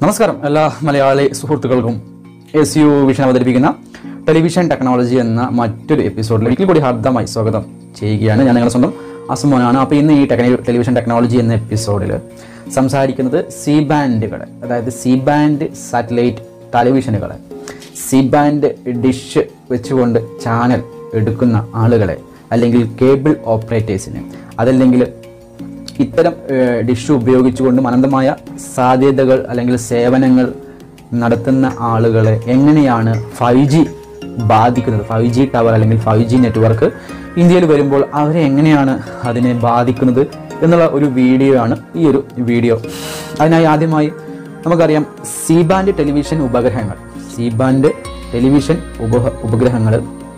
നമസ്കാരം എല്ലാ മലയാളി സുഹൃത്തുക്കൾക്കും എസ് യു വിഷൻ അവതരിപ്പിക്കുന്ന ടെലിവിഷൻ ടെക്നോളജി എന്ന മറ്റൊരു എപ്പിസോഡിൽ ഒരിക്കൽ കൂടി ഹാർദമായി സ്വാഗതം ചെയ്യുകയാണ് ഞാൻ നിങ്ങളുടെ സ്വന്തം അസുമോനാണ് അപ്പോൾ ഇന്ന് ഈ ടെക്നി ടെലിവിഷൻ ടെക്നോളജി എന്ന എപ്പിസോഡിൽ സംസാരിക്കുന്നത് സി ബാൻഡുകൾ അതായത് സി ബാൻഡ് സാറ്റലൈറ്റ് ടെലിവിഷനുകൾ സി ബാൻഡ് ഡിഷ് വെച്ചുകൊണ്ട് ചാനൽ എടുക്കുന്ന ആളുകളെ അല്ലെങ്കിൽ കേബിൾ ഓപ്പറേറ്റേഴ്സിന് അതല്ലെങ്കിൽ ഇത്തരം ഏഹ്, ഡിഷ് ഉപയോഗിച്ചുകൊണ്ടും അനന്തമായ സാധ്യതകൾ അല്ലെങ്കിൽ സേവനങ്ങൾ നടത്തുന്ന ആളുകളെ എങ്ങനെയാണ് ഫൈവ് ജി ബാധിക്കുന്നത് ഫൈവ് ജി ടവർ അല്ലെങ്കിൽ ഫൈവ് ജി നെറ്റ്വർക്ക് ഇന്ത്യയിൽ വരുമ്പോൾ അവരെ എങ്ങനെയാണ് അതിനെ ബാധിക്കുന്നത് എന്നുള്ള ഒരു വീഡിയോ ആണ് ഈ ഒരു വീഡിയോ അതിനായി ആദ്യമായി നമുക്കറിയാം സി ബാൻഡ് ടെലിവിഷൻ ഉപഗ്രഹങ്ങൾ സി ബാൻഡ് ടെലിവിഷൻ ഉപ ഉപഗ്രഹങ്ങൾ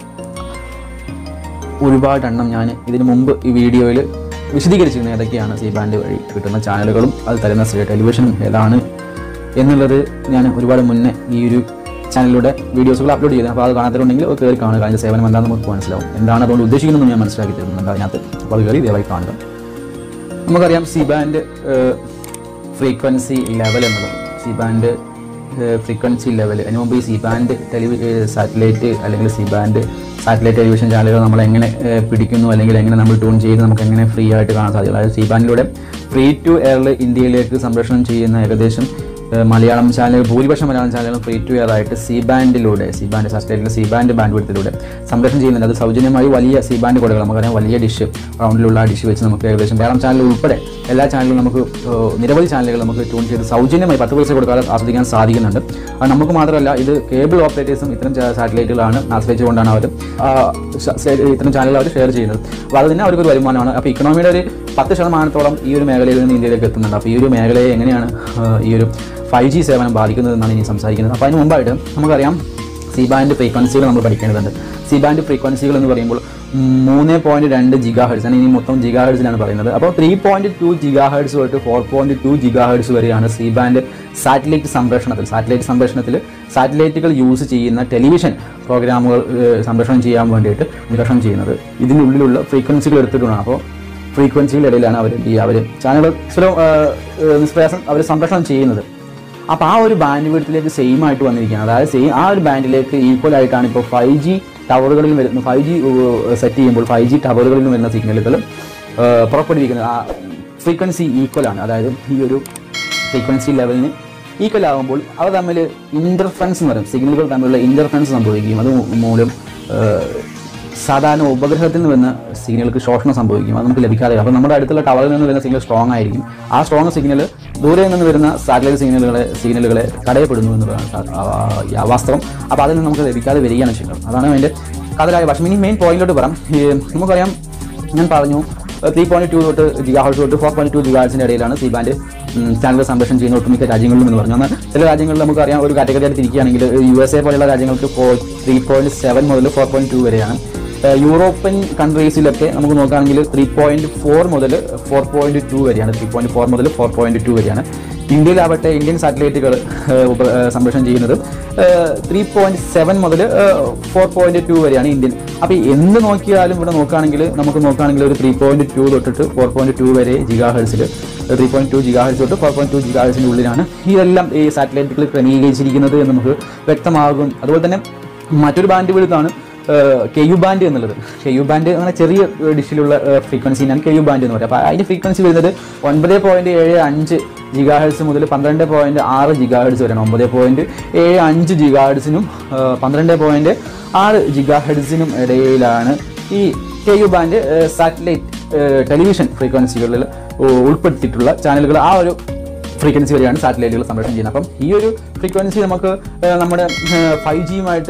ഒരുപാടെണ്ണം ഞാൻ ഇതിനു മുമ്പ് ഈ വീഡിയോയിൽ വിശദീകരിച്ചിരുന്നു ഏതൊക്കെയാണ് സി ബാൻഡ് വഴി കിട്ടുന്ന ചാനലുകളും അത് തരുന്ന സി- ടെലിവിഷനും ഏതാണ് എന്നുള്ളത് ഞാൻ ഒരുപാട് മുന്നേ ഈ ഒരു ചാനലിലൂടെ വീഡിയോസുകൾ അപ്ലോഡ് ചെയ്തത് അപ്പോൾ അത് കാണാത്തതുണ്ടെങ്കിൽ അത് കയറി കാണുക അതിൻ്റെ സേവനം എന്താണെന്ന് നമുക്ക് മനസ്സിലാവും എന്താണ് അതുകൊണ്ട് ഉദ്ദേശിക്കുന്നതെന്ന് ഞാൻ മനസ്സിലാക്കി തരുന്നുണ്ട് അതിനകത്ത് അപ്പോൾ അത് കയറി ദയവായി കാണുക നമുക്കറിയാം സി ബാൻഡ് ഫ്രീക്വൻസി ലെവൽ എന്നുള്ളത് സി ബാൻഡ് ഫ്രീക്വൻസി ലെവൽ അതിന് മുമ്പ് ഈ സി ബാൻഡ് ടെലിവി സാറ്റലൈറ്റ് അല്ലെങ്കിൽ സി ബാൻഡ് സാറ്റലൈറ്റ് ടെലിവിഷൻ ചാനലുകൾ നമ്മൾ എങ്ങനെ ഏഹ്, പിടിക്കുന്നു അല്ലെങ്കിൽ എങ്ങനെ നമ്മൾ ട്യൂൺ ചെയ്ത് നമുക്ക് എങ്ങനെ ഫ്രീ ആയിട്ട് കാണാൻ സാധിക്കും അതായത് സി ബാൻഡിലൂടെ ഫ്രീ ടു എയറിൽ ഇന്ത്യയിലേക്ക് സംപ്രേഷണം ചെയ്യുന്ന ഏകദേശം ഏഹ്, മലയാളം ചാനലുകൾ ഭൂരിപക്ഷം മലയാളം ചാനലുകൾ ഫ്രീ ടു എയർ ആയിട്ട് സി ബാൻഡിലൂടെ സി ബാൻഡ് സാറ്റലൈറ്റിലെ സി ബാൻഡ് ബാൻഡ് വിടുത്തിലൂടെ സംപ്രേഷണം ചെയ്യുന്നുണ്ട് അത് സൗജന്യമായി വലിയ സി ബാൻഡ് കൊടുക്കുക നമുക്കറിയാം വലിയ ഡിഷ് റൗണ്ടിലുള്ള ആ ഡിഷ് വെച്ച് നമുക്ക് ഏകദേശം മലയാളം ചാനൽ ഉൾപ്പെടെ എല്ലാ ചാനലുകളും നമുക്ക് ഏഹ്, നിരവധി ചാനലുകൾ നമുക്ക് ട്യൂൺ ചെയ്ത് സൗജന്യമായി പത്ത് പൈസ കൊടുക്കാതെ ആസ്വദിക്കാൻ സാധിക്കുന്നുണ്ട് അത് നമുക്ക് മാത്രമല്ല ഇത് കേബിൾ ഓപ്പറേറ്റേഴ്സും ഇത്തരം ചാ- സാറ്റലൈറ്റുകളാണ് ആശ്രയിച്ചുകൊണ്ടാണ് അവർ ആ, സ- സ- ഇത്തരം ചാനലുകൾ അവർ ഷെയർ ചെയ്യുന്നത് അപ്പോൾ അത് തന്നെ അവർക്കൊരു വരുമാനമാണ് അപ്പോൾ ഇക്കണോമിയുടെ ഒരു പത്ത് ശതമാനത്തോളം ഈ ഒരു മേഖലയിൽ നിന്ന് ഇന്ത്യയിലേക്ക് എത്തുന്നുണ്ട് അപ്പോൾ ഈ ഒരു മേഖലയെ എങ്ങനെയാണ് ആ, ഈ ഒരു ഫൈവ് ജി സേവനം ബാധിക്കുന്നതെന്നാണ് ഇനി സംസാരിക്കുന്നത് അപ്പോൾ അതിന് മുമ്പായിട്ട് നമുക്കറിയാം സി ബാൻഡ് ഫ്രീക്വൻസികൾ നമ്മൾ പഠിക്കേണ്ടതുണ്ട് സി ബാൻഡ് ഫ്രീക്വൻസികൾ എന്ന് പറയുമ്പോൾ മൂന്ന് പോയിന്റ് രണ്ട് ജിഗാ ഹെഡ്സ് ആണ് ഇനി മൊത്തം ജിഗാ ഹെഡ്സിലാണ് പറയുന്നത് അപ്പോൾ three point two gigahertz തൊട്ട് four point two gigahertz വരെയാണ് സി ബാൻഡ് സാറ്റലൈറ്റ് സംപ്രേഷണത്തിൽ സാറ്റലൈറ്റ് സംപ്രേഷണത്തിൽ സാറ്റലൈറ്റുകൾ യൂസ് ചെയ്യുന്ന ടെലിവിഷൻ പ്രോഗ്രാമുകൾ ഏഹ്, സംപ്രേഷണം ചെയ്യാൻ വേണ്ടിയിട്ട് സംപ്രേഷണം ചെയ്യുന്നത് ഇതിനുള്ളിലുള്ള ഫ്രീക്വൻസികൾ എടുത്തിട്ടുള്ളതാണ് അപ്പോൾ ഫ്രീക്വൻസികളുടെ ഇടയിലാണ് അവർ ഈ അവർ ചാനലുകൾ സുലഭ നിഷ്പ്രയാസം അവർ സംപ്രേഷണം ചെയ്യുന്നത് അപ്പോൾ ആ ഒരു ബാൻഡ് വീട്ടിലേക്ക് സെയിം ആയിട്ട് വന്നിരിക്കുകയാണ് അതായത് സെയിം ആ ഒരു ബാൻഡിലേക്ക് ഈക്വൽ ആയിട്ടാണ് ഇപ്പോൾ ഫൈവ് ജി ടവറുകളിൽ വരുന്ന ഫൈവ് ജി സെറ്റ് ചെയ്യുമ്പോൾ ഫൈവ് ജി ടവറുകളിൽ വരുന്ന സിഗ്നലുകൾ പുറപ്പെടുവിക്കുന്നത് ആ ഫ്രീക്വൻസി ഈക്വൽ ആണ് അതായത് ഈ ഒരു ഫ്രീക്വൻസി ലെവലിന് ഈക്വൽ ആകുമ്പോൾ അവ തമ്മിൽ ഇന്റർഫറൻസ് എന്ന് പറയും സിഗ്നലുകൾ തമ്മിലുള്ള ഇന്റർഫറൻസ് സംഭവിക്കും അത് മൂലം ഏഹ്, സാധാരണ ഉപഗ്രഹത്തിൽ നിന്ന് വരുന്ന സിഗ്നലുകൾക്ക് ശോഷണം സംഭവിക്കും അത് നമുക്ക് ലഭിക്കാതെ അപ്പോൾ നമ്മുടെ അടുത്തുള്ള ടവറിൽ നിന്ന് വരുന്ന സിഗ്നൽ സ്ട്രോങ് ആയിരിക്കും ആ സ്ട്രോങ് സിഗ്നൽ ദൂരെ നിന്ന് വരുന്ന സാറ്റലൈറ്റ് സിഗ്നലുകളെ സിഗ്നലുകളെ തടയപ്പെടുന്നു എന്നുള്ളതാണ് സാ- ആ- ആ വാസ്തവം അപ്പോൾ അതിൽ നിന്ന് നമുക്ക് ലഭിക്കാതെ വരികയാണ് ചെയ്യുന്നത് അതാണ് അതിൻ്റെ കഥലായ വശം ഇനി മെയിൻ പോയിന്റിലോട്ട് പറയാം ഈ നമുക്കറിയാം ഞാൻ പറഞ്ഞു ത്രീ പോയിന്റ് ടു തൊട്ട് ജിഗാ ഹൗസ് തൊട്ട് ഫോർ പോയിന്റ് ടു ജിഗാസിൻ്റെ ഇടയിലാണ് സി ബാൻഡ് ചാനൽ സംരക്ഷണം ചെയ്യുന്ന ഒട്ടുമിക്ക രാജ്യങ്ങളിലും എന്ന് പറഞ്ഞു എന്നാൽ ചില രാജ്യങ്ങളിൽ നമുക്കറിയാം ഒരു കാറ്റഗറിയായിട്ട് തിരിക്കുകയാണെങ്കിൽ യു എസ് എ പോലെയുള്ള രാജ്യങ്ങൾക്ക് ഫോർ ത്രീ പോയിന്റ് സെവൻ മുതൽ ഫോർ പോയിന്റ് ടു വരെയാണ് ഏഹ് യൂറോപ്യൻ കൺട്രീസിലൊക്കെ നമുക്ക് നോക്കുകയാണെങ്കിൽ ത്രീ പോയിന്റ് ഫോർ മുതൽ ഫോർ പോയിന്റ് ടു വരെയാണ് ത്രീ പോയിന്റ് ഫോർ മുതൽ ഫോർ പോയിന്റ് ടു വരെയാണ് ഇന്ത്യയിലാവട്ടെ ഇന്ത്യൻ സാറ്റലൈറ്റുകൾ സംപ്രേഷണം ചെയ്യുന്നത് ത്രീ പോയിന്റ് സെവൻ മുതൽ ഫോർ പോയിന്റ് ടു വരെയാണ് ഇന്ത്യൻ അപ്പോൾ എന്ത് നോക്കിയാലും ഇവിടെ നോക്കുകയാണെങ്കിൽ നമുക്ക് നോക്കുകയാണെങ്കിൽ ഒരു ത്രീ പോയിന്റ് ടു തൊട്ടിട്ട് ഫോർ പോയിന്റ് ടു വരെ ജിഗാ ഹെർസിൽ three point two gigahertz തൊട്ട് ഫോർ പോയിന്റ് ടു ജിഗാ ഹെർസിൻ്റെ ഉള്ളിലാണ് ഇതെല്ലാം ഈ സാറ്റലൈറ്റുകൾ ക്രമീകരിച്ചിരിക്കുന്നത് എന്ന് നമുക്ക് വ്യക്തമാകും അതുപോലെ തന്നെ മറ്റൊരു ബാൻഡ് വിടുത്താണ് കെ യു ബാൻഡ് എന്നുള്ളത് കെ യു ബാൻഡ് അങ്ങനെ ചെറിയ ഡിഷിലുള്ള ഫ്രീക്വൻസിനാണ് കെ യു ബാൻഡ് എന്ന് പറയുന്നത് അപ്പോൾ അതിൻ്റെ ഫ്രീക്വൻസി വരുന്നത് ഒൻപത് പോയിന്റ് ഏഴ് അഞ്ച് ജിഗാ ഹെഡ്സ് മുതൽ പന്ത്രണ്ട് പോയിന്റ് ആറ് ജിഗാ ഹെഡ്സ് വരെയാണ് ഒമ്പത് പോയിന്റ് ഏഴ് അഞ്ച് ജിഗാ ഹെഡ്സിനും പന്ത്രണ്ട് പോയിന്റ് ആറ് ജിഗാ ഹെഡ്സിനും ഇടയിലാണ് ഈ K U band satellite television ഫ്രീക്വൻസികളിൽ ഉൾപ്പെടുത്തിയിട്ടുള്ള ചാനലുകൾ ആ ഒരു ഫ്രീക്വൻസി വരെയാണ് സാറ്റലൈറ്റുകൾ സംപ്രേഷണം ചെയ്യുന്നത് അപ്പം ഈ ഒരു ഫ്രീക്വൻസി നമുക്ക് ഏഹ്, നമ്മുടെ ഫൈവ് ജിയുമായിട്ട്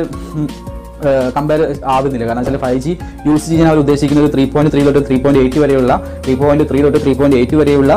കമ്പയർ ആവുന്നില്ല കാരണം വെച്ചാൽ ഫൈവ് ജി യൂസ് ചെയ്യാൻ അവർ ഉദ്ദേശിക്കുന്നത് ത്രീ പോയിന്റ് ത്രീ തൊട്ട് ത്രീ പോയിന്റ് എയ്റ്റ് വരെയുള്ള ത്രീ പോയിന്റ് ത്രീ തൊട്ട് ത്രീ പോയിന്റ് എയ്റ്റ് വരെയുള്ള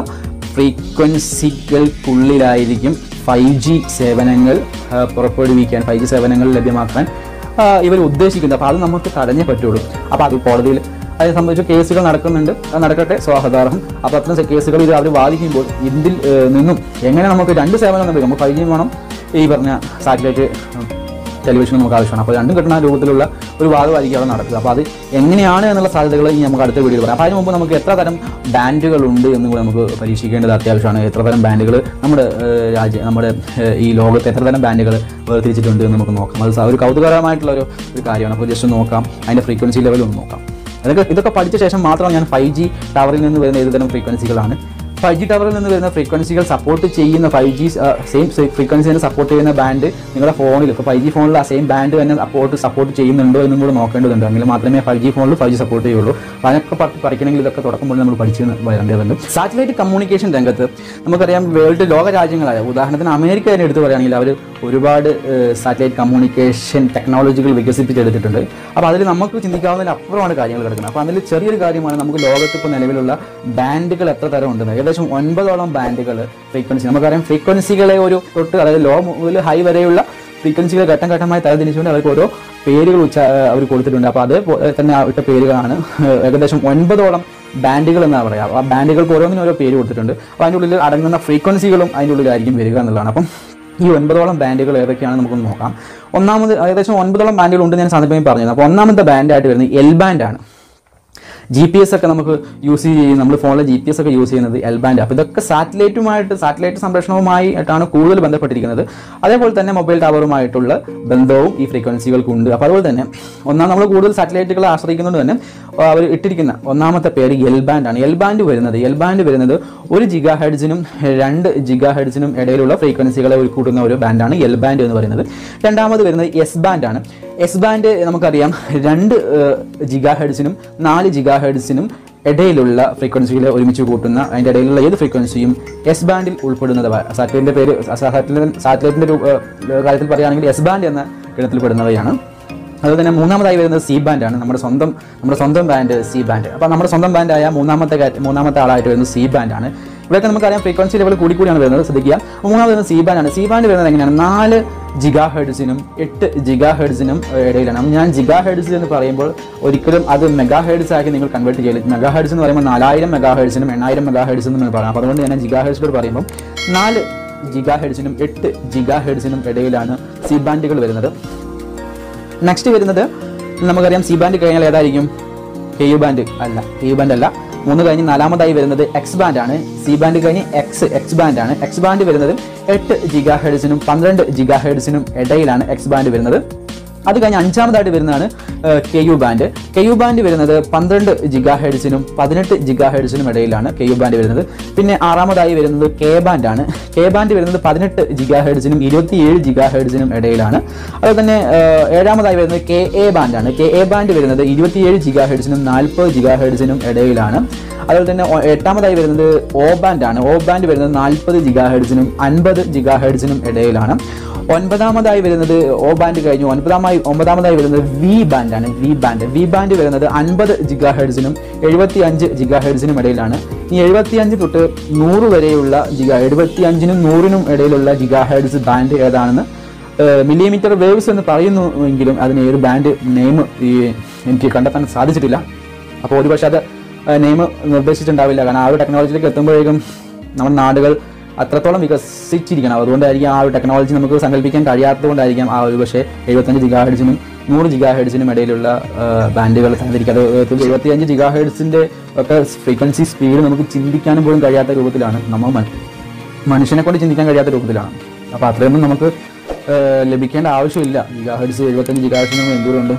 ഫ്രീക്വൻസികൾക്കുള്ളിലായിരിക്കും ഫൈവ് ജി സേവനങ്ങൾ ഏഹ്, പുറപ്പെടുവിക്കാൻ ഫൈവ് ജി സേവനങ്ങൾ ലഭ്യമാക്കാൻ ഇവർ ഉദ്ദേശിക്കുന്നത് അപ്പോൾ അത് നമുക്ക് തടഞ്ഞേ പറ്റുള്ളൂ അപ്പോൾ അത് കോടതിയിൽ അതിനെ സംബന്ധിച്ച് കേസുകൾ നടക്കുന്നുണ്ട് അത് നടക്കട്ടെ സ്വാഗതാർഹം അപ്പോൾ അത്തരം കേസുകൾ ഇത് അവർ വാദിക്കുമ്പോൾ ഇതിൽ ഏഹ്, നിന്നും എങ്ങനെ നമുക്ക് രണ്ട് സേവനം ലഭിക്കും നമുക്ക് ഫൈവ് ജി വേണം ഈ പറഞ്ഞ സാറ്റലൈറ്റ് ടെലിവിഷനും നമുക്ക് ആവശ്യമാണ് അപ്പോൾ രണ്ടും കിട്ടുന്ന രൂപത്തിലുള്ള ഒരു വാദമായിരിക്കും അവിടെ നടക്കുക അപ്പോൾ അത് എങ്ങനെയാണ് എന്നുള്ള സാധ്യതകൾ ഇനി നമുക്ക് അടുത്ത വീഡിയോയിൽ പറയാം അപ്പോൾ അതിന് മുമ്പ് നമുക്ക് എത്ര തരം ബാൻഡുകൾ ഉണ്ട് എന്ന് കൂടെ നമുക്ക് പരീക്ഷിക്കേണ്ടത് അത്യാവശ്യമാണ് എത്ര തരം ബാൻഡുകൾ നമ്മുടെ ഏഹ്, രാജ്യ നമ്മുടെ ഏഹ്, ഈ ലോകത്ത് എത്ര തരം ബാൻഡുകൾ വേർതിരിച്ചിട്ടുണ്ട് എന്ന് നമുക്ക് നോക്കാം അത് സ- ഒരു കൗതുകകരമായിട്ടുള്ള ഒരു ഒരു കാര്യമാണ് അപ്പോൾ ജസ്റ്റ് നോക്കാം അതിൻ്റെ ഫ്രീക്വൻസി ലെവൽ ഒന്ന് നോക്കാം അതൊക്കെ ഇതൊക്കെ പഠിച്ച ശേഷം മാത്രം ഞാൻ ഫൈവ് ജി ടവറിൽ നിന്ന് വരുന്ന ഏതുതരം ഫ്രീക്വൻസികളാണ് ഫൈവ് ജി ടവറിൽ നിന്ന് വരുന്ന ഫ്രീക്വൻസികൾ സപ്പോർട്ട് ചെയ്യുന്ന ഫൈവ് ജി സെയിം ഫ്രീക്വൻസി തന്നെ സപ്പോർട്ട് ചെയ്യുന്ന ബാൻഡ് നിങ്ങളുടെ ഫോണിൽ ഇപ്പോൾ ഫൈവ് ജി ഫോണിൽ ആ സെയിം ബാൻഡ് തന്നെ സപ്പോർട്ട് സപ്പോർട്ട് ചെയ്യുന്നുണ്ടോ എന്നും കൂടെ നോക്കേണ്ടതുണ്ട് എങ്കിൽ മാത്രമേ ഫൈവ് ജി ഫോണിൽ ഫൈവ് ജി സപ്പോർട്ട് ചെയ്യുള്ളൂ അപ്പോൾ അതിനൊക്കെ പ- പഠിക്കണമെങ്കിൽ ഇതൊക്കെ തുടക്കം മുതൽ നമ്മൾ പഠിച്ച് വരേണ്ടതുണ്ട് സാറ്റലൈറ്റ് കമ്മ്യൂണിക്കേഷൻ രംഗത്ത് നമുക്കറിയാം വേൾഡ് ലോക രാജ്യങ്ങളായ ഉദാഹരണത്തിന് അമേരിക്ക തന്നെ എടുത്തു പറയുകയാണെങ്കിൽ അവർ ഒരുപാട് സാറ്റലൈറ്റ് കമ്മ്യൂണിക്കേഷൻ ടെക്നോളജികൾ വികസിപ്പിച്ചെടുത്തിട്ടുണ്ട് അപ്പോൾ അതിൽ നമുക്ക് ചിന്തിക്കാവുന്നതിന് അപ്പുറമാണ് കാര്യങ്ങൾ കിടക്കുന്നത് അപ്പോൾ അതിൽ ചെറിയൊരു കാര്യമാണ് നമുക്ക് ലോകത്ത് ഇപ്പോൾ നിലവിലുള്ള ബാൻഡുകൾ എത്ര തരം ഉണ്ടെന്ന് ഏകദേശം ഒൻപതോളം ബാൻഡുകൾ ഫ്രീക്വൻസി നമുക്കറിയാം ഫ്രീക്വൻസികളെ ഒരു തൊട്ട് അതായത് ലോ മുതൽ ഹൈ വരെയുള്ള ഫ്രീക്വൻസികൾ ഘട്ടം ഘട്ടമായി തരംതിരിച്ചുകൊണ്ട് അവർക്ക് ഓരോ പേരുകൾ ഉച്ച അവർ കൊടുത്തിട്ടുണ്ട് അപ്പോൾ അത് തന്നെ ആ ഇട്ട പേരുകളാണ് ഏകദേശം ഒൻപതോളം ബാൻഡുകൾ എന്നാണ് പറയുക ആ ബാൻഡുകൾക്ക് ഓരോന്നിനും ഓരോ പേര് കൊടുത്തിട്ടുണ്ട് അപ്പോൾ അതിൻ്റെ ഉള്ളിൽ അടങ്ങുന്ന ഫ്രീക്വൻസികളും അതിൻ്റെ ഉള്ളിലായിരിക്കും വരിക എന്നുള്ളതാണ് അപ്പം ഈ ഒൻപതോളം ബാൻഡുകൾ ഏതൊക്കെയാണെന്ന് നമുക്ക് നോക്കാം ഒന്നാമത് ഏകദേശം ഒൻപതോളം ബാൻഡുകൾ ഉണ്ട് ഞാൻ സന്ദർഭം പറഞ്ഞത് അപ്പോൾ ഒന്നാമത്തെ ബാൻഡായിട്ട് വരുന്നത് എൽ ബാൻഡാണ് ജി പി എസ് ഒക്കെ നമുക്ക് യൂസ് ചെയ്യും നമ്മൾ ഫോണിലെ ജി പി എസ് ഒക്കെ യൂസ് ചെയ്യുന്നത് എൽ ബാൻഡ് അപ്പോൾ ഇതൊക്കെ സാറ്റലൈറ്റുമായിട്ട് സാറ്റലൈറ്റ് സംരക്ഷണവുമായിട്ടാണ് കൂടുതൽ ബന്ധപ്പെട്ടിരിക്കുന്നത് അതേപോലെ തന്നെ മൊബൈൽ ടവറുമായിട്ടുള്ള ബന്ധവും ഈ ഫ്രീക്വൻസികൾക്കുണ്ട് അപ്പോൾ അതുപോലെ തന്നെ ഒന്നാം നമ്മൾ കൂടുതൽ സാറ്റലൈറ്റുകളെ ആശ്രയിക്കുന്നതുകൊണ്ട് തന്നെ അവർ ഇട്ടിരിക്കുന്ന ഒന്നാമത്തെ പേര് എൽ ബാൻഡ് ആണ് എൽ ബാൻഡ് വരുന്നത് എൽ ബാൻഡ് വരുന്നത് ഒരു ജിഗാ ഹെഡ്സിനും രണ്ട് ജിഗാ ഹെഡ്സിനും ഇടയിലുള്ള ഫ്രീക്വൻസികളെ ഒരു കൂട്ടുന്ന ഒരു ബാൻഡാണ് എൽ ബാൻഡ് എന്ന് പറയുന്നത് രണ്ടാമത് വരുന്നത് എസ് ബാൻഡ് ആണ് എസ് ബാൻഡ് നമുക്കറിയാം രണ്ട് ജിഗാ ഹെഡ്സിനും നാല് ജിഗാ ഹെഡ്സിനും ഇടയിലുള്ള ഫ്രീക്വൻസികളെ ഒരുമിച്ച് കൂട്ടുന്ന അതിൻ്റെ ഇടയിലുള്ള ഏത് ഫ്രീക്വൻസിയും എസ് ബാൻഡിൽ ഉൾപ്പെടുന്നത് സാറ്റലൈറ്റിൻ്റെ പേര് സാറ്റലൈറ്റ് സാറ്റലൈറ്റിൻ്റെ കാര്യത്തിൽ പറയുകയാണെങ്കിൽ എസ് ബാൻഡ് എന്ന ഇനത്തിൽ പെടുന്നവയാണ് അതുപോലെ തന്നെ മൂന്നാമതായി വരുന്നത് സി ബാൻഡ് ആണ് നമ്മുടെ സ്വന്തം നമ്മുടെ സ്വന്തം ബാൻഡ് സി ബാൻഡ് അപ്പോൾ നമ്മുടെ സ്വന്തം ബാൻഡായ മൂന്നാമത്തെ കാറ്റ് മൂന്നാമത്തെ ആളായിട്ട് വരുന്നത് സി ബാൻഡ് ആണ് ഇവിടെയൊക്കെ നമുക്കറിയാം ഫ്രീക്വൻസി ലെവൽ കൂടി കൂടിയാണ് വരുന്നത് ശ്രദ്ധിക്കുക അപ്പോൾ മൂന്നാമത് വരുന്നത് സി ബാൻഡ് ആണ് സി ബാൻഡ് വരുന്നത് എങ്ങനെയാണ് നാല് ജിഗാ ഹെഡ്സിനും എട്ട് ജിഗാ ഹെഡ്സിനും ഇടയിലാണ് അപ്പോൾ ഞാൻ ജിഗാ ഹെഡ്സ് എന്ന് പറയുമ്പോൾ ഒരിക്കലും അത് മെഗാ ഹെഡ്സ് ആക്കി നിങ്ങൾ കൺവേർട്ട് ചെയ്യില്ല മെഗാ ഹെഡ്സ് എന്ന് പറയുമ്പോൾ നാലായിരം മെഗാ ഹെഡ്സിനും എണ്ണായിരം മെഗാ ഹെഡ്സ് എന്ന് പറയാം അപ്പോൾ അതുകൊണ്ട് ഞാൻ ജിഗാ ഹെഡ്സിലോട് പറയുമ്പോൾ നാല് ജിഗാ ഹെഡ്സിനും എട്ട് ജിഗാ ഹെഡ്സിനും ഇടയിലാണ് സി ബാൻഡുകൾ വരുന്നത് നെക്സ്റ്റ് വരുന്നത് നമുക്കറിയാം സി ബാൻഡ് കഴിഞ്ഞാൽ ഏതായിരിക്കും കെ യു ബാൻഡ് അല്ല കെ യു ബാൻഡ് അല്ല മൂന്ന് കഴിഞ്ഞ് നാലാമതായി വരുന്നത് എക്സ് ബാൻഡ് ആണ് സി ബാൻഡ് കഴിഞ്ഞ് എക്സ് എക്സ് ബാൻഡ് ആണ് എക്സ് ബാൻഡ് വരുന്നത് എട്ട് ജിഗാ ഹെഡ്സിനും പന്ത്രണ്ട് ജിഗാ ഹെഡ്സിനും ഇടയിലാണ് എക്സ് ബാൻഡ് വരുന്നത് അത് കഴിഞ്ഞ് അഞ്ചാമതായിട്ട് വരുന്നതാണ് K U band K U band വരുന്നത് പന്ത്രണ്ട് ജിഗാ ഹെഡ്സിനും പതിനെട്ട് ജിഗാ ഹെഡ്സിനും ഇടയിലാണ് കെ യു ബാൻഡ് വരുന്നത് പിന്നെ ആറാമതായി വരുന്നത് കെ ബാൻഡ് ആണ് കെ ബാൻഡ് വരുന്നത് പതിനെട്ട് ജിഗാ ഹെഡ്സിനും ഇരുപത്തിയേഴ് ജിഗാ ഹെഡ്സിനും ഇടയിലാണ് അതുപോലെ തന്നെ ഏഹ്, ഏഴാമതായി വരുന്നത് കെ എ ബാൻഡ് ആണ് കെ എ ബാൻഡ് വരുന്നത് ഇരുപത്തിയേഴ് ജിഗാ ഹെഡ്സിനും നാൽപ്പത് ജിഗാ ഹെഡ്സിനും ഇടയിലാണ് അതുപോലെ തന്നെ ഒ- എട്ടാമതായി വരുന്നത് ഓ ബാൻഡ് ആണ് ഓ ബാൻഡ് വരുന്നത് നാൽപ്പത് ജിഗാ ഹെഡ്സിനും അൻപത് ജിഗാ ഹെഡ്സിനും ഇടയിലാണ് ഒൻപതാമതായി വരുന്നത് ഓ ബാൻഡ് കഴിഞ്ഞു ഒൻപതാമായി ഒമ്പതാമതായി വരുന്നത് വി ബാൻഡ് ആണ് വി ബാൻഡ് വി ബാൻഡ് വരുന്നത് അൻപത് ജിഗാ ഹെഡ്സിനും എഴുപത്തി അഞ്ച് ജിഗാ ഹെഡ്സിനും ഇടയിലാണ് ഈ എഴുപത്തി അഞ്ച് തൊട്ട് നൂറ് വരെയുള്ള ജിഗാ എഴുപത്തി അഞ്ചിനും നൂറിനും ഇടയിലുള്ള ജിഗാ ഹെഡ്സ് ബാൻഡ് ഏതാണെന്ന് മില്ലിമീറ്റർ വേവ്സ് എന്ന് പറയുന്നുവെങ്കിലും അതിന് ഏത് ബാൻഡ് നെയിം ഈ എനിക്ക് കണ്ടെത്താൻ സാധിച്ചിട്ടില്ല അപ്പോൾ ഒരുപക്ഷെ അത് നെയിം നിർദ്ദേശിച്ചിട്ടുണ്ടാവില്ല കാരണം ആ ഒരു ടെക്നോളജിയിലേക്ക് എത്തുമ്പോഴേക്കും നമ്മുടെ നാടുകൾ അത്രത്തോളം വികസിച്ചിരിക്കണം അതുകൊണ്ടായിരിക്കും ആ ഒരു ടെക്നോളജി നമുക്ക് സങ്കല്പിക്കാൻ കഴിയാത്തതുകൊണ്ടായിരിക്കാം ആ ഒരു പക്ഷേ എഴുപത്തഞ്ച് ജിഗാ ഹെഡ്സിനും നൂറ് ജിഗാ ഹെഡ്സിനും ഇടയിലുള്ള ബാൻഡുകൾ തന്നിരിക്കുക അത് എഴുപത്തിയഞ്ച് ജിഗാ ഹെഡ്സിൻ്റെ ഒക്കെ ഫ്രീക്വൻസി സ്പീഡ് നമുക്ക് ചിന്തിക്കാനും പോലും കഴിയാത്ത രൂപത്തിലാണ് നമ്മൾ മന- മനുഷ്യനെ കൊണ്ട് ചിന്തിക്കാൻ കഴിയാത്ത രൂപത്തിലാണ് അപ്പോൾ അത്രയൊന്നും നമുക്ക് ഏഹ്, ലഭിക്കേണ്ട ആവശ്യമില്ല ജിഗാ ഹെഡ്സ് എഴുപത്തഞ്ച് ജിഗാ ഹെഡ്സിന് എന്തോരമുണ്ട്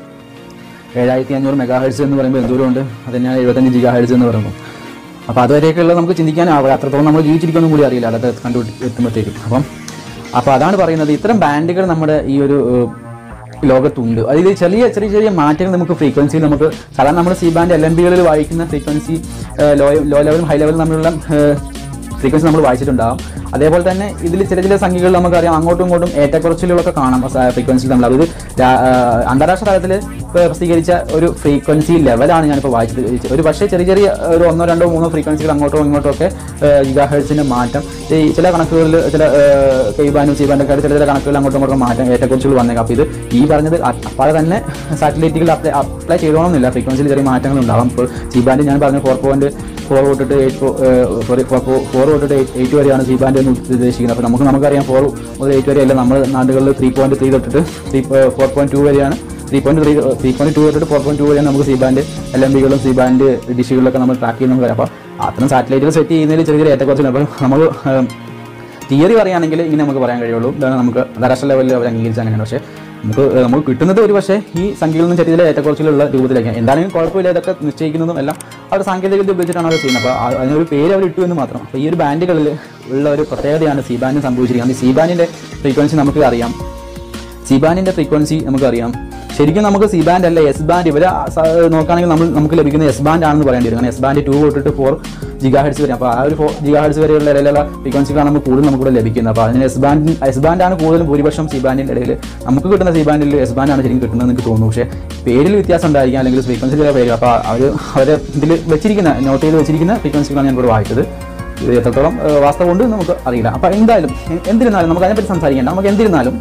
ഏഴായിരത്തി അഞ്ഞൂറ് മെഗാ ഹെഡ്സ് എന്ന് പറയുമ്പോൾ എന്തോരമുണ്ട് അത് തന്നെയാണ് എഴുപത്തഞ്ച് ജിഗാ ഹെഡ്സ് എന്ന് പറയുമ്പോൾ അപ്പോൾ അതുവരെയൊക്കെയുള്ള നമുക്ക് ചിന്തിക്കാൻ ആവില്ല അത്രത്തോളം നമ്മൾ ജീവിച്ചിരിക്കൊന്നും കൂടി അറിയില്ല അതൊക്കെ കണ്ടു എത്തുമ്പോഴത്തേക്കും അപ്പം അപ്പോൾ അതാണ് പറയുന്നത് ഇത്തരം ബാൻഡുകൾ നമ്മുടെ ഈ ഒരു ഏഹ്, ലോകത്തുണ്ട് അതിൽ ചെറിയ ചെറിയ ചെറിയ മാറ്റങ്ങൾ നമുക്ക് ഫ്രീക്വൻസിയിൽ നമുക്ക് സാധാരണ നമ്മൾ സി ബാൻഡ് എൽ എം ബികളിൽ വായിക്കുന്ന ഫ്രീക്വൻസി ലോ ലോ ലെവലും ഹൈ ലെവലും തമ്മിലുള്ള ഫ്രീക്വൻസി നമ്മൾ വായിച്ചിട്ടുണ്ടാകും അതേപോലെ തന്നെ ഇതിൽ ചില ചില സംഖ്യകൾ നമുക്കറിയാം അങ്ങോട്ടും ഇങ്ങോട്ടും ഏറ്റക്കുറച്ചിലുകളൊക്കെ കാണാം ഫ്രീക്വൻസി നമ്മൾ അത് രാ- ആ, അന്താരാഷ്ട്ര തലത്തിൽ പ്രസിദ്ധീകരിച്ച ഒരു ഫ്രീക്വൻസി ലെവലാണ് ഞാനിപ്പോൾ വായിച്ചത് ഒരു പക്ഷേ ചെറിയ ചെറിയ ഒരു ഒന്നോ രണ്ടോ മൂന്നോ ഫ്രീക്വൻസികൾ അങ്ങോട്ടോ ഇങ്ങോട്ടോ ഒക്കെ ജിഗാ ഹേഴ്സിൻ്റെ മാറ്റം ഈ ചില കണക്കുകളിൽ ചില കെയ്ബാനും സീബാനും ഒക്കെ ആയിട്ട് ചില ചില കണക്കുകൾ അങ്ങോട്ടും ഇങ്ങോട്ടും മാറ്റം ഏറ്റക്കുറിച്ചുകൾ വന്നേക്കാം അപ്പോൾ ഇത് ഈ പറഞ്ഞത് അപ്പാടെ തന്നെ സാറ്റലൈറ്റുകൾ അപ്ലൈ അപ്ലൈ ചെയ്തോണമെന്നില്ല ഫ്രീക്വൻസിയിൽ ചെറിയ മാറ്റങ്ങൾ ഉണ്ടാവാം ഇപ്പോൾ സീബാൻഡ് ഞാൻ പറഞ്ഞ ഫോർ പോയിന്റ് ഫോർ തൊട്ടിട്ട് എയ്റ്റ് സോറി ഫോർ തൊട്ടിട്ട് എയ്റ്റ് വരെയാണ് സീബാൻഡ് എന്ന് ഉദ്ദേശിക്കുന്നത് അപ്പോൾ നമുക്ക് നമുക്കറിയാം ഫോർ മുതൽ എയ്റ്റ് വരെയല്ല നമ്മുടെ നാടുകളിൽ ത്രീ പോയിന്റ് ത്രീ തൊട്ടിട്ട് ത്രീ ഫോർ പോയിന്റ് ടു വരെയാണ് three point three three point two തൊട്ടിട്ട് ഫോർ പോയിന്റ് ടു വരെയാണ് നമുക്ക് സീബാൻഡ് എൽ എം ബികളും സീബാൻഡ് ഡിഷുകളിലൊക്കെ നമ്മൾ ട്രാക്ക് ചെയ്യുന്ന വരാം അപ്പോൾ അത്തരം സാറ്റലൈറ്റുകൾ സെറ്റ് ചെയ്യുന്നതിൽ ചെറിയ ചെറിയ ഏറ്റക്കുറച്ചിൽ അപ്പോൾ നമ്മൾ തിയറി പറയുകയാണെങ്കിൽ ഇങ്ങനെ നമുക്ക് പറയാൻ കഴിയുള്ളൂ ഇതാണ് നമുക്ക് അന്താരാഷ്ട്ര ലെവലിൽ അവർ അംഗീകരിച്ച അങ്ങനെയാണ് പക്ഷേ നമുക്ക് ഏഹ്, നമുക്ക് കിട്ടുന്നത് ഒരു പക്ഷേ ഈ സംഖ്യയിൽ നിന്ന് ചെറിയ ചില ഏറ്റക്കുറച്ചിലുള്ള രൂപത്തിലേക്കാണ് എന്താണെങ്കിലും കുഴപ്പമില്ല ഇതൊക്കെ നിശ്ചയിക്കുന്നതും എല്ലാം അവർ സാങ്കേതിക വിദ്യ ഉപയോഗിച്ചിട്ടാണ് അത് ചെയ്യുന്നത് അപ്പോൾ ആ- അതിനൊരു പേര് അവർ ഇട്ടു എന്ന് മാത്രം അപ്പോൾ ഈ ഒരു ബാൻഡുകളിൽ ഉള്ള ഒരു പ്രത്യേകതയാണ് സി ബാൻഡിന് സംഭവിച്ചിരിക്കുന്നത് ഈ സി ബാൻഡിൻ്റെ ഫ്രീക്വൻസി നമുക്ക് അറിയാം സി ബാൻഡിൻ്റെ ഫ്രീക്വൻസി നമുക്കറിയാം ശരിക്കും നമുക്ക് സി ബാൻഡ് അല്ല എസ് ബാൻഡ് ഇവരെ സ- നോക്കുകയാണെങ്കിൽ നമ്മൾ നമുക്ക് ലഭിക്കുന്ന എസ് ബാൻഡ് ആണെന്ന് പറയേണ്ടി വരും കാരണം എസ് ബാൻഡ് ടു തൊട്ടിട്ട് ഫോർ ജിഗാ ഹെഡ്സ് വരെ അപ്പോൾ ആ ഒരു ഫോർ ജിഗാ ഹെഡ്സ് വരെയുള്ള ഇടയിലുള്ള ഫ്രീക്വൻസികളാണ് നമുക്ക് കൂടുതൽ നമുക്ക് ഇവിടെ ലഭിക്കുന്നത് അപ്പോൾ അതിന് എസ് ബാൻഡ് എസ് ബാൻഡ് ആണ് കൂടുതലും ഭൂരിപക്ഷം സി ബാൻഡിൻ്റെ ഇടയിൽ നമുക്ക് കിട്ടുന്ന സി ബാൻഡിൽ എസ് ബാൻഡ് ആണ് ശരിക്കും കിട്ടുന്നത് എനിക്ക് തോന്നുന്നു പക്ഷേ പേരിൽ വ്യത്യാസം ഉണ്ടായിരിക്കാം അല്ലെങ്കിൽ ഫ്രീക്വൻസിയുടെ പേര് അപ്പോൾ അവർ അവർ ഇതിൽ വെച്ചിരിക്കുന്ന നോട്ട് ചെയ്ത് വെച്ചിരിക്കുന്ന ഫ്രീക്വൻസികളാണ് ഞാൻ ഇവിടെ വായിച്ചത് ഇത് എത്രത്തോളം ഏഹ്, വാസ്തവമുണ്ട് എന്ന് നമുക്ക് അറിയില്ല അപ്പോൾ എന്തായാലും എ- എന്തിരുന്നാലും നമുക്ക് അതിനെപ്പറ്റി സംസാരിക്കേണ്ട നമുക്ക് എന്തിരുന്നാലും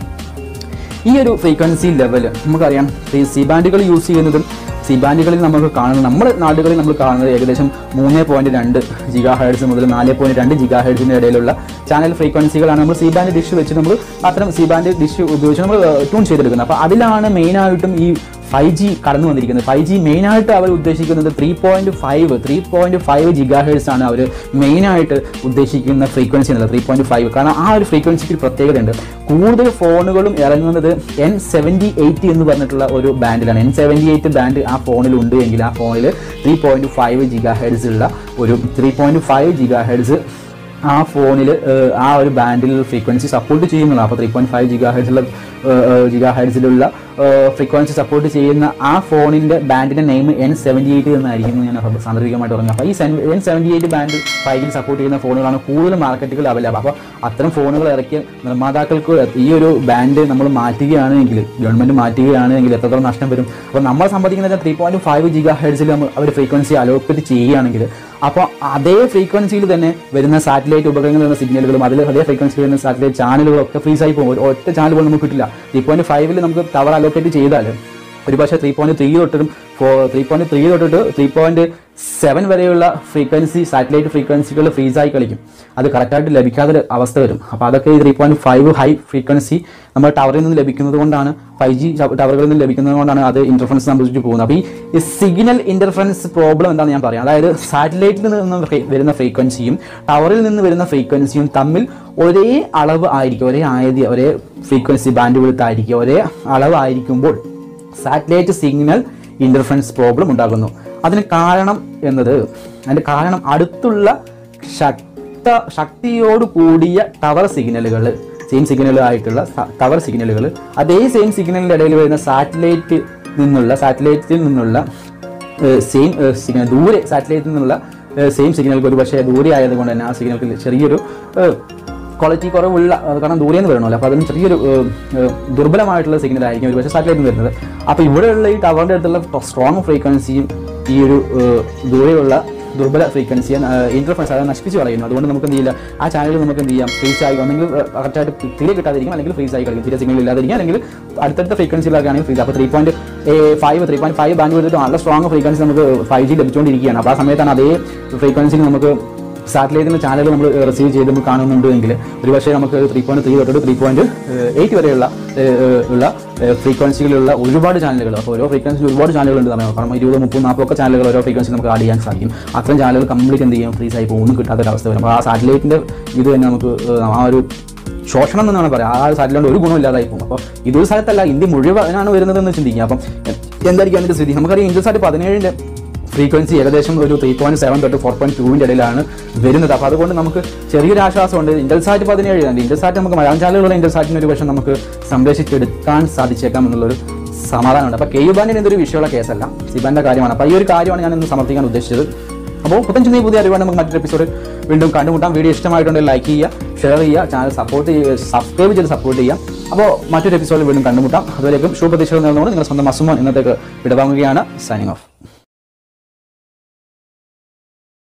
ഈ ഒരു ഫ്രീക്വൻസി ലെവൽ നമുക്കറിയാം ഈ സി ബാൻഡുകൾ യൂസ് ചെയ്യുന്നതും സി ബാൻഡുകളിൽ നമുക്ക് കാണുന്നത് നമ്മുടെ നാടുകളിൽ നമ്മൾ കാണുന്നത് ഏകദേശം മൂന്ന് പോയിന്റ് രണ്ട് ജിഗാ ഹേഡ്സ് മുതൽ നാല് പോയിന്റ് രണ്ട് ജിഗാ ഹേഡ്സിൻ്റെ ഇടയിലുള്ള ചാനൽ ഫ്രീക്വൻസികളാണ് നമ്മൾ സി ബാൻഡ് ഡിഷ് വെച്ച് നമ്മൾ അത്തരം സി ബാൻഡ് ഡിഷ് ഉപയോഗിച്ച് നമ്മൾ ട്യൂൺ ചെയ്തെടുക്കുന്നത് അപ്പോൾ അതിലാണ് മെയിനായിട്ടും ഈ ഫൈവ് ജി കടന്നു വന്നിരിക്കുന്നത് ഫൈവ് ജി മെയിനായിട്ട് അവർ ഉദ്ദേശിക്കുന്നത് three point five three point five gigahertz ആണ് അവർ മെയിനായിട്ട് ഉദ്ദേശിക്കുന്ന ഫ്രീക്വൻസി എന്നുള്ളത് ത്രീ പോയിന്റ് ഫൈവ് കാരണം ആ ഒരു ഫ്രീക്വൻസിക്ക് ഒരു പ്രത്യേകതയുണ്ട് കൂടുതൽ ഫോണുകളും ഇറങ്ങുന്നത് എൻ സെവൻറ്റി എയ്റ്റ് എന്ന് പറഞ്ഞിട്ടുള്ള ഒരു ബാൻഡിലാണ് എൻ സെവൻറ്റി എയ്റ്റ് ബാൻഡ് ആ ഫോണിൽ ഉണ്ട് എങ്കിൽ ആ ഫോണിൽ three point five gigahertz ഉള്ള ഒരു three point five gigahertz ആ ഫോണിൽ ആ ഒരു ബാൻഡിൽ ഫ്രീക്വൻസി സപ്പോർട്ട് ചെയ്യുന്നതാണ് അപ്പോൾ ത്രീ പോയിന്റ് ഫൈവ് ജിഗാ ഹെഡ്സിലുള്ള ജിഗാ ഹെഡ്സിലുള്ള ഫ്രീക്വൻസി സപ്പോർട്ട് ചെയ്യുന്ന ആ ഫോണിൻ്റെ ബാൻഡിൻ്റെ നെയിം എൻ സെവൻറ്റി എയ്റ്റ് എന്നായിരിക്കും എന്ന് ഞാൻ സാന്ദർഭികമായിട്ട് പറഞ്ഞു അപ്പോൾ ഈ എൻ സെവൻറ്റി എയ്റ്റ് ബാൻഡ് ഫൈവിൽ സപ്പോർട്ട് ചെയ്യുന്ന ഫോണുകളാണ് കൂടുതൽ മാർക്കറ്റുകൾ അവൈലബിൾ അപ്പോൾ അത്തരം ഫോണുകൾ ഇറക്കിയ നിർമ്മാതാക്കൾക്ക് ഈ ഒരു ബാൻഡ് നമ്മൾ മാറ്റുകയാണെങ്കിൽ ഗവൺമെൻറ് മാറ്റുകയാണെങ്കിൽ എത്രത്തോളം നഷ്ടം വരും അപ്പോൾ നമ്മൾ സമ്മതിക്കുന്നത് ത്രീ പോയിന്റ് ഫൈവ് ജിഗാ ഹെഡ്സിൽ അവർ ഫ്രീക്വൻസി അലോക്കേറ്റ് ചെയ്യുകയാണെങ്കിൽ അപ്പോൾ അതേ ഫ്രീക്വൻസിയിൽ തന്നെ വരുന്ന സാറ്റലൈറ്റ് ഉപകരണങ്ങളിൽ വരുന്ന സിഗ്നലുകളും അതിൽ അതേ ഫ്രീക്വൻസിയിൽ വരുന്ന സാറ്റലൈറ്റ് ചാനലുകളും ഒക്കെ ഫ്രീസ് ആയി പോകും ഒരു ഒറ്റ ചാനൽ പോലും നമുക്ക് കിട്ടില്ല ത്രീ പോയിന്റ് ഫൈവിൽ നമുക്ക് ടവർ അലോക്കേറ്റ് ചെയ്താൽ ഒരു പക്ഷേ ത്രീ പോയിന്റ് ത്രീ തൊട്ടിട്ടും ഫോർ ത്രീ പോയിന്റ് ത്രീ തൊട്ടിട്ട് ത്രീ പോയിന്റ് സെവൻ വരെയുള്ള ഫ്രീക്വൻസി സാറ്റലൈറ്റ് ഫ്രീക്വൻസികൾ ഫ്രീസായി കളിക്കും അത് കറക്റ്റായിട്ട് ലഭിക്കാത്ത ഒരു അവസ്ഥ വരും അപ്പോൾ അതൊക്കെ ഈ three point five high frequency നമ്മൾ ടവറിൽ നിന്ന് ലഭിക്കുന്നത് കൊണ്ടാണ് ഫൈവ് ജി ടവറുകളിൽ നിന്ന് ലഭിക്കുന്നത് കൊണ്ടാണ് അത് ഇന്റർഫറൻസ് സംഭവിച്ചു പോകുന്നത് അപ്പോൾ ഈ സിഗ്നൽ ഇന്റർഫറൻസ് പ്രോബ്ലം എന്താണെന്ന് ഞാൻ പറയാം അതായത് സാറ്റലൈറ്റിൽ നിന്ന് ഫ്രീ- വരുന്ന ഫ്രീക്വൻസിയും ടവറിൽ നിന്ന് വരുന്ന ഫ്രീക്വൻസിയും തമ്മിൽ ഒരേ അളവ് ആയിരിക്കും ഒരേ ആയത് ഒരേ ഫ്രീക്വൻസി ബാൻഡ് വിടുത്തായിരിക്കും ഒരേ അളവായിരിക്കുമ്പോൾ സാറ്റലൈറ്റ് സിഗ്നൽ ഇന്റർഫറൻസ് പ്രോബ്ലം ഉണ്ടാകുന്നു അതിന് കാരണം എന്നത് അതിൻ്റെ കാരണം അടുത്തുള്ള ശക്ത ശക്തിയോട് കൂടിയ ടവർ സിഗ്നലുകൾ സെയിം സിഗ്നലുകളായിട്ടുള്ള ടവർ സിഗ്നലുകൾ അതേ സെയിം സിഗ്നലിൻ്റെ ഇടയിൽ വരുന്ന സാറ്റലൈറ്റ് നിന്നുള്ള സാറ്റലൈറ്റിൽ നിന്നുള്ള സെയിം സിഗ്നൽ ദൂരെ സാറ്റലൈറ്റിൽ നിന്നുള്ള സെയിം സിഗ്നലുകൾ ഒരു പക്ഷേ ദൂരെ ആയതുകൊണ്ട് തന്നെ ആ സിഗ്നൽക്ക് ചെറിയൊരു ക്വാളിറ്റി കുറവുള്ള അത് കാരണം ദൂരെ നിന്ന് വരണമല്ലോ അപ്പോൾ അതിന് ചെറിയൊരു ഏഹ്, ഏഹ്, ദുർബലമായിട്ടുള്ള സിഗ്നൽ ആയിരിക്കും ഒരു പക്ഷേ സാറ്റലൈറ്റിൽ നിന്ന് വരുന്നത് അപ്പോൾ ഇവിടെയുള്ള ഈ ടവറിൻ്റെ അടുത്തുള്ള സ്ട്രോങ് ഫ്രീക്വൻസിയും ഈ ഒരു ഏഹ്, ദൂരെയുള്ള ദുർബല ഫ്രീക്വൻസിയെ ഇന്റർഫറൻസ് അത് നശിപ്പിച്ച് കളയുന്നു അതുകൊണ്ട് നമുക്ക് എന്ത് ചെയ്യില്ല ആ ചാനൽ നമുക്ക് എന്ത് ചെയ്യാം ഫ്രീസ് ആയി ഒന്നെങ്കിൽ കറക്റ്റായിട്ട് തീരെ കിട്ടാതിരിക്കും അല്ലെങ്കിൽ ഫ്രീസ് ആയി കളിക്കും തീരെ സിഗ്നൽ ഇല്ലാതിരിക്കും അല്ലെങ്കിൽ അടുത്തടുത്ത ഫ്രീക്വൻസിയിലൊക്കെ ആണെങ്കിൽ ഫ്രീസ് അപ്പോൾ three point five three point five band ചെയ്തിട്ട് നല്ല സ്ട്രോങ് ഫ്രീക്വൻസി നമുക്ക് ഫൈവ് ജി ലഭിച്ചുകൊണ്ടിരിക്കുകയാണ് അപ്പോൾ ആ സമയത്താണ് അതേ ഫ്രീക്വൻസിയിൽ നമുക്ക് സാറ്റലൈറ്റിൻ്റെ ചാനൽ നമ്മൾ റിസീവ് ചെയ്ത് നമ്മൾ കാണുന്നുണ്ട് എങ്കിൽ ഒരു പക്ഷേ നമുക്ക് ത്രീ പോയിന്റ് ത്രീ തൊട്ട് ത്രീ പോയിന്റ് എയ്റ്റ് വരെയുള്ള ഏഹ്, ഏഹ്, ഉള്ള ഫ്രീക്വൻസികളിലുള്ള ഒരുപാട് ചാനലുകൾ അപ്പോൾ ഓരോ ഫ്രീക്വൻസിയിൽ ഒരുപാട് ചാനലുകൾ ഉണ്ട് പറയാം കാരണം ഇരുപത് മുപ്പത് നാൽപ്പത് ഒക്കെ ചാനലുകൾ ഓരോ ഫ്രീക്വൻസി നമുക്ക് ആഡ് ചെയ്യാൻ സാധിക്കും അത്തരം ചാനലുകൾ കംപ്ലീറ്റ് എന്ത് ചെയ്യും ഫ്രീസ് ആയി പോകുന്നു കിട്ടാത്ത ഒരു അവസ്ഥ വരും അപ്പോൾ ആ സാറ്റലൈറ്റിൻ്റെ ഇത് തന്നെ നമുക്ക് ഏഹ്, ആ ഒരു ശോഷണം എന്നാണ് പറയാം ആ സാറ്റലൈറ്റ് ഒരു ഗുണമില്ലാതായി പോകും അപ്പോൾ ഇതൊരു സ്ഥലത്തല്ല ഇന്ത്യ മുഴുവനാണ് വരുന്നതെന്ന് ചിന്തിക്കുക അപ്പം എന്തായിരിക്കും അതിൻ്റെ സ്ഥിതി നമുക്കറിയാം ഇന്ത്യസാറ്റ് പതിനേഴിൻ്റെ ഫ്രീക്വൻസി ഏകദേശം ഒരു ത്രീ പോയിന്റ് സെവൻ തൊട്ട് ഫോർ പോയിന്റ് ടൂവിൻ്റെ ഇടയിലാണ് വരുന്നത് അപ്പോൾ അതുകൊണ്ട് നമുക്ക് ചെറിയൊരു ആശ്വാസമുണ്ട് ഇൻഡൽസാറ്റ് പതിനേഴ് ഉണ്ട് ഇൻഡൽസാറ്റ് നമുക്ക് മലയാളം ചാനലുകളുള്ള ഇൻഡൽസാറ്റിന് ഒരു പക്ഷേ നമുക്ക് സംരക്ഷിച്ചെടുക്കാൻ സാധിച്ചേക്കാം എന്നുള്ളൊരു സമാധാനമുണ്ട് അപ്പോൾ കെ യു ബാൻഡിന് ഇതൊരു വിഷയമുള്ള കേസല്ല സിബാൻ്റെ കാര്യമാണ് അപ്പോൾ ഈ ഒരു കാര്യമാണ് ഞാൻ ഇന്ന് സമർത്ഥിക്കാൻ ഉദ്ദേശിച്ചത് അപ്പോൾ പുത്തൻ പുതിയ അറിവാണ് നമുക്ക് മറ്റൊരു എപ്പിസോഡ് വീണ്ടും കണ്ടുമുട്ടാം വീഡിയോ ഇഷ്ടമായിട്ടുണ്ടെങ്കിൽ ലൈക്ക് ചെയ്യുക ഷെയർ ചെയ്യുക ചാനൽ സപ്പോർട്ട് ചെയ്യുക സബ്സ്ക്രൈബ് ചെയ്ത് സപ്പോർട്ട് ചെയ്യുക അപ്പോൾ മറ്റൊരു എപ്പിസോഡിൽ വീണ്ടും കണ്ടുമുട്ടാം അതുവരേക്കും ശുഭപ്രതീക്ഷകൾ നേർന്നുകൊണ്ട് നിങ്ങളുടെ സ്വന്തം അസുമോൻ ഇന്നത്തേക്ക് വിടവാങ്ങുകയാണ് സൈനിങ് ഓഫ്